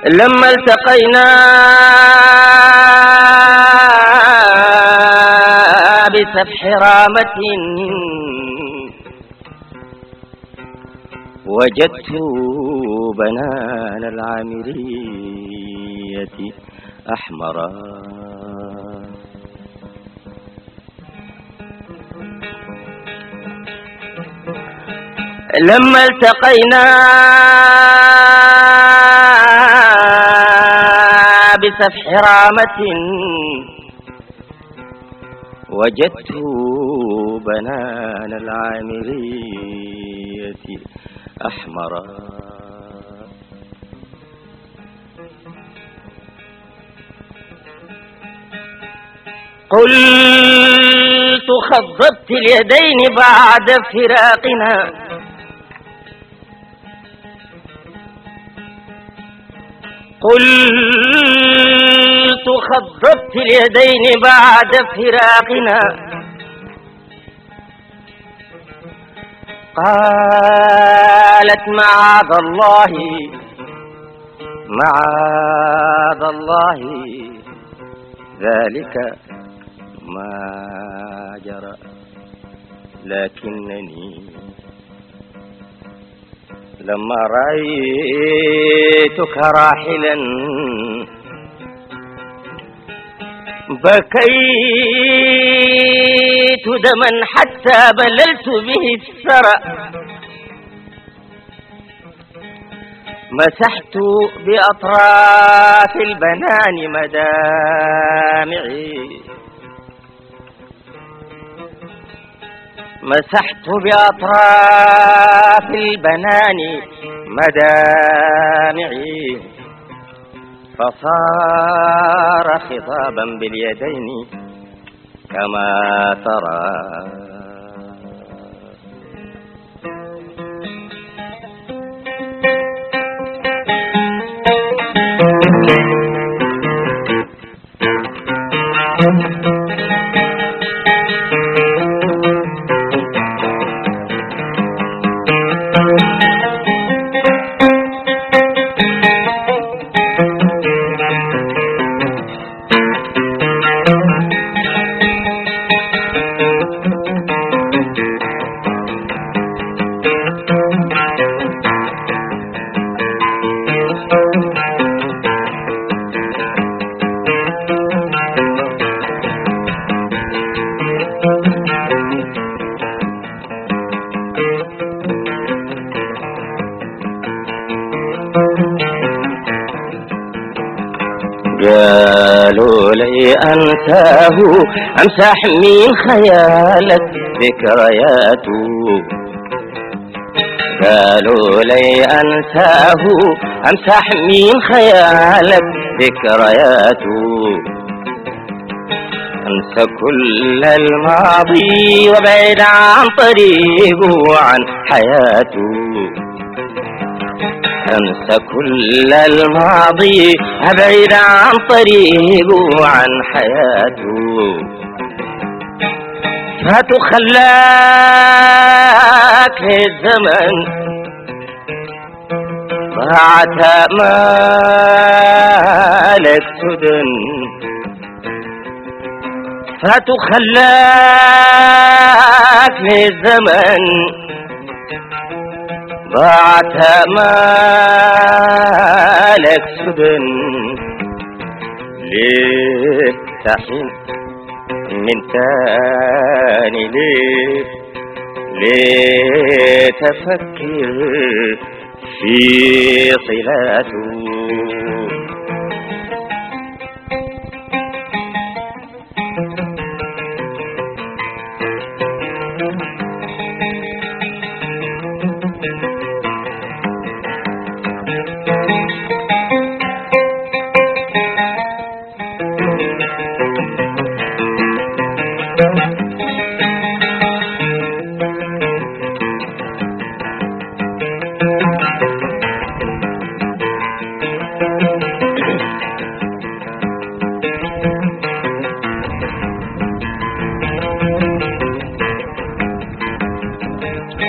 لما التقينا بسفح رامة وجدت بنان العامرية أحمرا لما التقينا بسفح رامة وجدت بنان العامرية أحمرا قلت خضبت اليدين بعد فراقنا قلت خضبت اليدين بعد فراقنا قالت معاذ الله معاذ الله ذلك ما جرى لكنني لما رأيتك راحلا بكيت دما حتى بللت به الثرى مسحت بأطراف البنان مدامعي مسحت بأطراف البنان مدامعي فصار خطابا باليدين كما ترى قالوا لي أنساه أمسح من خيالك ذكرياته قالوا لي أنساه أمسح من خيالك ذكرياته أنسى كل الماضي وبعد عن طريقه وعن حياته أنسى كل الماضي أبعد عن طريقه وعن حياته فتخلاك للزمن ضاعت مالك سدن فتخلاك للزمن ضاعت مالك سدن ليه تحين من تاني ليه ليه تفكر في صلاته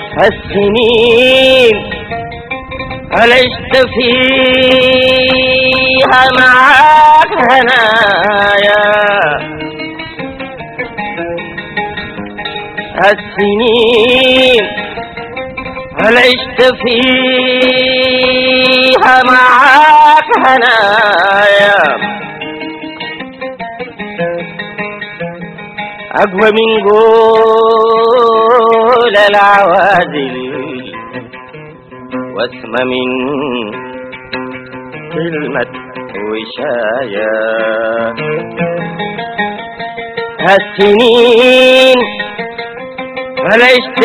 السنين عشت في فيها معاك هنايا السنين هل عشت فيها معاك هنايا أقوى من قول العوادل واسم من كلمة وشايا هالسنين ولشت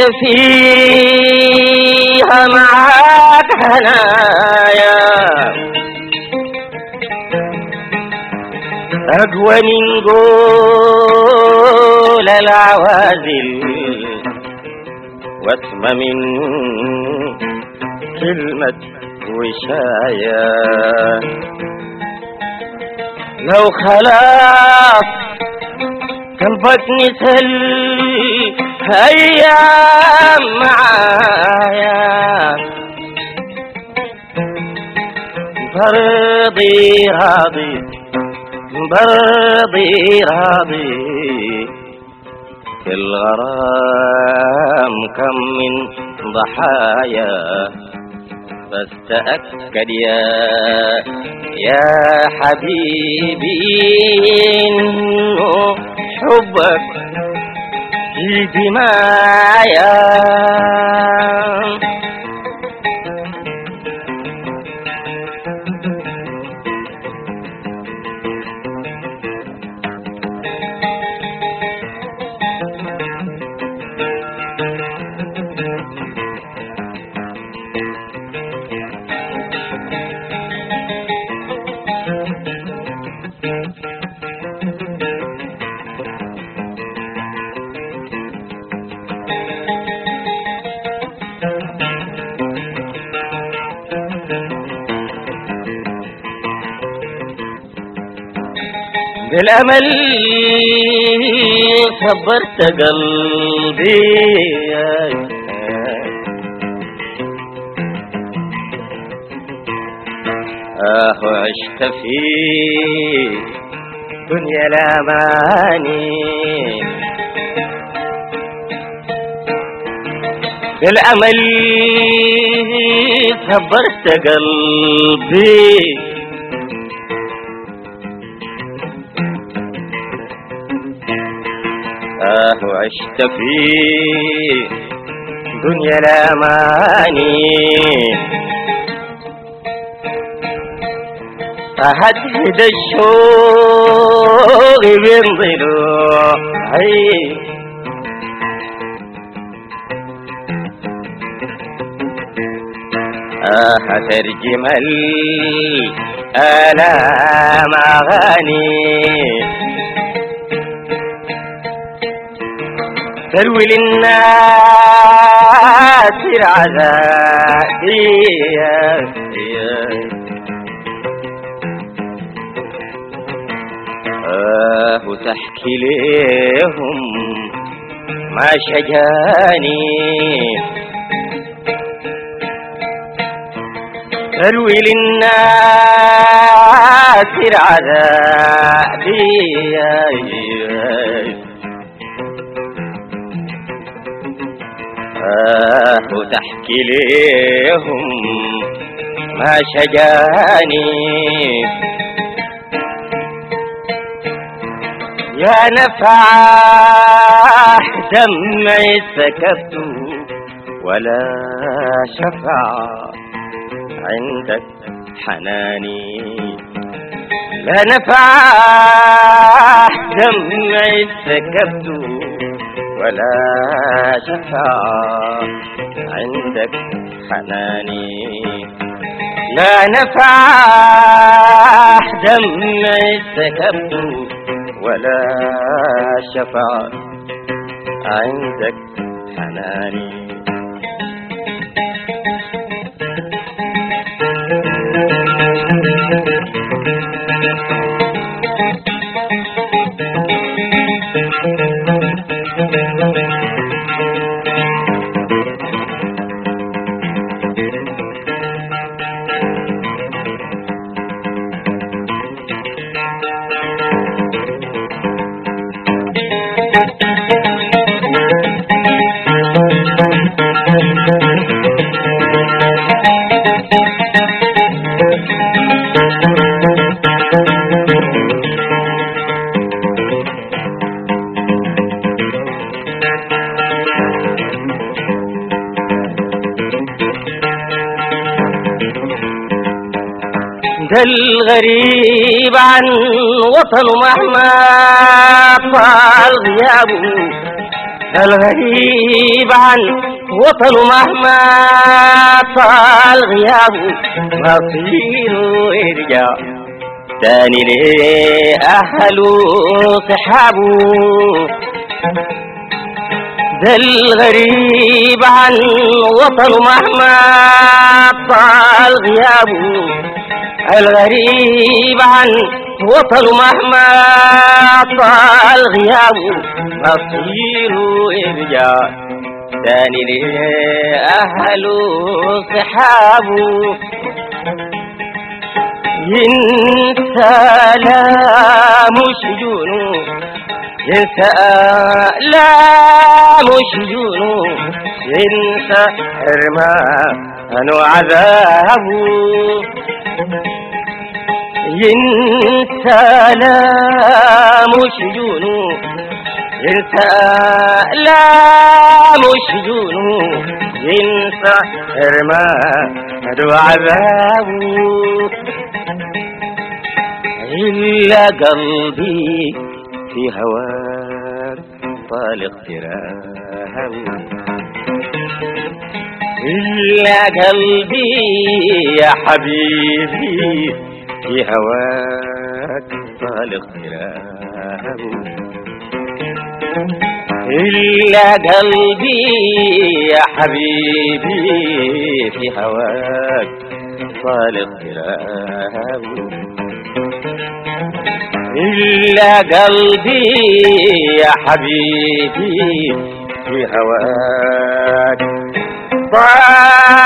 فيها معاك هنايا أقوى من قول العوازل واسم من كلمة وشايا لو خلاص قلبك نسل أيام معايا برضي راضي برضي راضي في الغرام كم من ضحايا بس تأكد يا يا حبيبي إنه حبك في دمايا بالأمل صبرت قلبي آه عشت في دنيا الأماني بالأمل صبرت قلبي آه عشت في دنيا الأماني أهدد الشوق بين ضلوعي آه ترجم الآلام أغاني تروي للناس العذاب آه وتحكي ليهم ما شجاني تروي للناس العذاب آه وتحكي ليهم ما شجاني يا نفع دمعي سكبت ولا شفع عندك حناني لا نفع دمعي سكبت ولا شفع عندك حناني لا نفع دمعي سكبت ولا شفع عندك حناني ده الغريب عن وطنه مهما طال غيابه ده الغريب عن وطنه مهما طال غيابه مصيره يرجع تاني لأهله صحابه ده الغريب عن وطنه مهما طال غيابه الغريب عن وطنه مهما طال غيابه مصيره يرجع تاني لأهله صحابه ينسى لا مش جنون ينسى لا مش جنون ينسى حرمان وعذابه ينسى لا مش جنون ينسى لا مش جنون ينسى حرمان وعذابه إلا قلبي في هواك طال اغتراب إلا قلبي يا حبيبي في هواك طال اغتراب إلا قلبي يا حبيبي في هواك طال اغتراب إلا قلبي يا حبيبي في هواك